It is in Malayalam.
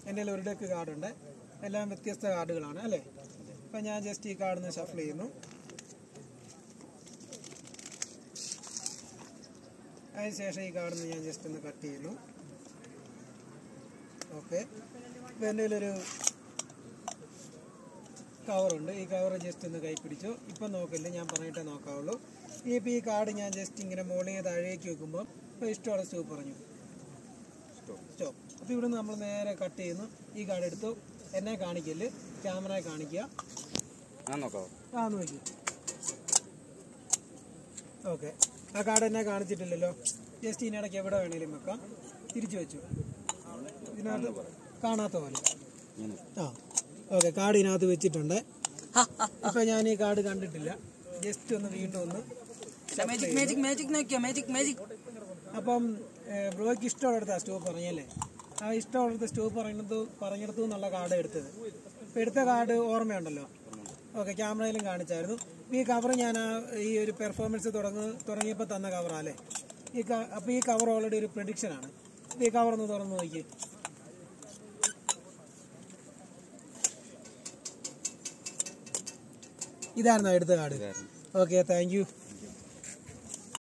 എൻ്റെ കയ്യിൽ ഒരു ഡെക്ക് കാർഡുണ്ട് എല്ലാം വ്യത്യസ്ത കാർഡുകളാണ് അല്ലേ അപ്പം ഞാൻ ജസ്റ്റ് ഈ കാർഡിൽ നിന്ന് ഷഫിൾ ചെയ്യുന്നു അതിനുശേഷം ഈ കാർഡിൽ നിന്ന് ഞാൻ ജസ്റ്റ് ഒന്ന് കട്ട് ചെയ്യുന്നു ഓക്കെ ഇപ്പം എൻ്റെ കയ്യിലൊരു കവറുണ്ട് ഈ കവർ ജസ്റ്റ് ഒന്ന് കൈ പിടിച്ചു ഇപ്പം നോക്കില്ല ഞാൻ പറഞ്ഞിട്ടേ നോക്കാവുള്ളൂ ഈ ഇപ്പം ഈ കാർഡ് ഞാൻ ജസ്റ്റ് ഇങ്ങനെ മുകളിൽ നിന്ന് താഴേക്ക് വെക്കുമ്പോൾ ഇപ്പോൾ ഇഷ്ടമുള്ള സ്റ്റോപ്പ് പറഞ്ഞു സ്റ്റോപ്പ് അപ്പോൾ ഇവിടുന്ന് നമ്മൾ നേരെ കട്ട് ചെയ്യുന്നു ഈ കാർഡ് എടുത്തു എന്നെ കാണിക്കല് ക്യാമറയെ കാണിക്കുക ഞാൻ നോക്കാവോ ആ നോക്കി ഓക്കെ ആ കാർഡ് എന്നെ കാണിച്ചിട്ടില്ലല്ലോ ജസ്റ്റ് ഇതിനിടയ്ക്ക് എവിടെ വേണേലും വെക്കാം തിരിച്ചു വെച്ചു ഇതിനകത്ത് കാണാത്ത പോലെ ഇങ്ങനെ ആ ഓക്കെ കാർഡ് ഇതിനകത്ത് വെച്ചിട്ടുണ്ട് ഇപ്പൊ ഞാൻ ഈ കാർഡ് കണ്ടിട്ടില്ല ജസ്റ്റ് ഒന്ന് വീണ്ടും ഒന്ന് മാജിക് മാജിക് മാജിക് നോക്കിയോ മാജിക് മാജിക് അപ്പം ഏഹ്, ബ്രോയ്ക്ക് ഇഷ്ടമുള്ളിടത്ത് ആ സ്റ്റോപ്പ് പറഞ്ഞല്ലേ ആ ഇഷ്ടമുള്ളിടത്ത് സ്റ്റോപ്പ് പറയുന്നത് പറഞ്ഞിടത്തു നിന്നുള്ള കാർഡ് എടുത്തത് ഇപ്പം എടുത്ത കാർഡ് ഓർമ്മയുണ്ടല്ലോ ഓക്കെ ക്യാമറയിലും കാണിച്ചായിരുന്നു ഈ കവർ ഞാൻ ആ ഈ ഒരു പെർഫോമൻസ് തുടങ്ങ തുടങ്ങിയപ്പോൾ തന്ന കവറല്ലേ ഈ അപ്പോൾ ഈ കവർ ഓൾറെഡി ഒരു പ്രഡിക്ഷനാണ് ഈ കവർ ഒന്ന് തുറന്ന് നോക്കി ഇതായിരുന്നു എടുത്ത കാർഡ് ഇതായിരുന്നു ഓക്കെ താങ്ക് യു